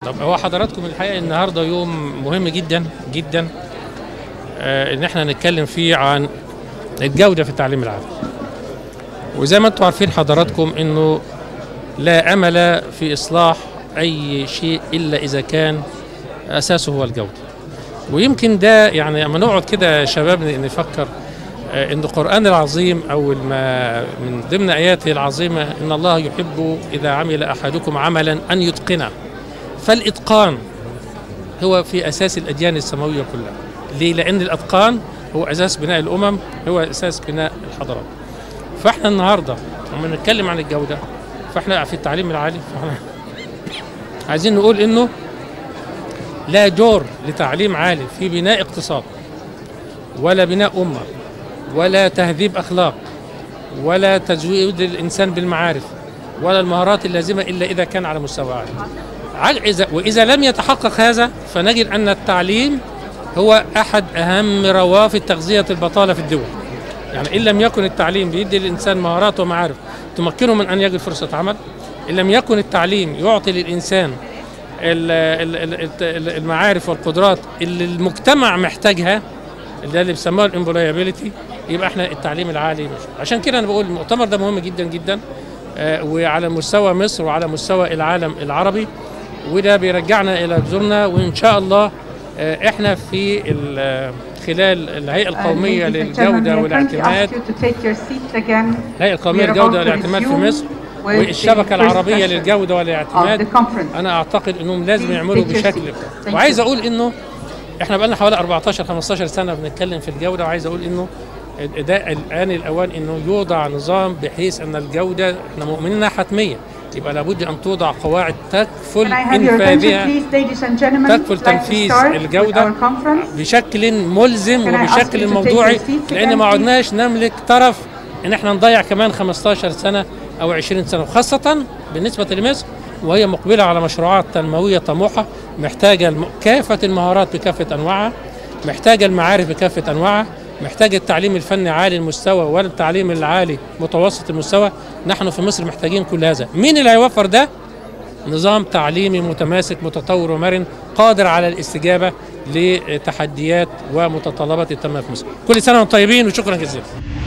طب هو حضراتكم الحقيقه النهارده يوم مهم جدا جدا آه ان احنا نتكلم فيه عن الجوده في التعليم العالي وزي ما انتم عارفين حضراتكم انه لا امل في اصلاح اي شيء الا اذا كان اساسه هو الجوده ويمكن ده يعني لما نقعد كده يا شباب نفكر آه، ان القران العظيم او الم- من ضمن اياته العظيمه ان الله يحب اذا عمل احدكم عملا ان يتقنه فالاتقان هو في اساس الاديان السماويه كلها ليه لان الاتقان هو اساس بناء الامم هو اساس بناء الحضارات فاحنا النهارده لما نتكلم عن الجوده فاحنا في التعليم العالي فاحنا عايزين نقول انه لا جور لتعليم عالي في بناء اقتصاد ولا بناء امه ولا تهذيب اخلاق ولا تزويد الانسان بالمعارف ولا المهارات اللازمه الا اذا كان على مستوى عالي عل- إذا- واذا لم يتحقق هذا فنجد ان التعليم هو احد اهم روافد تغذيه البطاله في الدول يعني ان لم يكن التعليم بيدي للانسان مهارات ومعارف تمكنه من ان يجد فرصه عمل ان لم يكن التعليم يعطي للانسان ال- ال- ال- ال- المعارف والقدرات اللي المجتمع محتاجها اللي اللي بيسموها الامبلويابيلتي يبقى احنا التعليم العالي مش عشان كده انا بقول المؤتمر ده مهم جدا جدا آه، وعلى مستوى مصر وعلى مستوى العالم العربي وده بيرجعنا الى جذورنا وان شاء الله آه، احنا في ال- خلال الهيئه القوميه للجوده والاعتماد الهيئه القوميه للجوده والاعتماد في مصر والشبكه العربيه للجوده والاعتماد انا اعتقد انهم لازم يعملوا بشكل وعايز اقول انه احنا بقالنا حوالي 14 15 سنه بنتكلم في الجوده وعايز اقول انه ده الان الاوان انه يوضع نظام بحيث ان الجوده احنا مؤمنين انها حتميه يبقى لابد ان توضع قواعد تكفل انفاذها تكفل تنفيذ الجودة بشكل ملزم Can I ask you وبشكل to take موضوعي your seats لان again, ما please? عدناش نملك طرف ان احنا نضيع كمان 15 سنه او 20 سنه وخاصه بالنسبه لمصر وهي مقبله على مشروعات تنمويه طموحه محتاجه الم- كافه المهارات بكافه انواعها محتاجه المعارف بكافه انواعها محتاجه التعليم الفني عالي المستوى والتعليم العالي متوسط المستوى نحن في مصر محتاجين كل هذا مين اللي هيوفر ده نظام تعليمي متماسك متطور ومرن قادر على الاستجابه لتحديات ومتطلبات التنميه في مصر. كل سنه وانتم طيبين وشكرا جزيلا.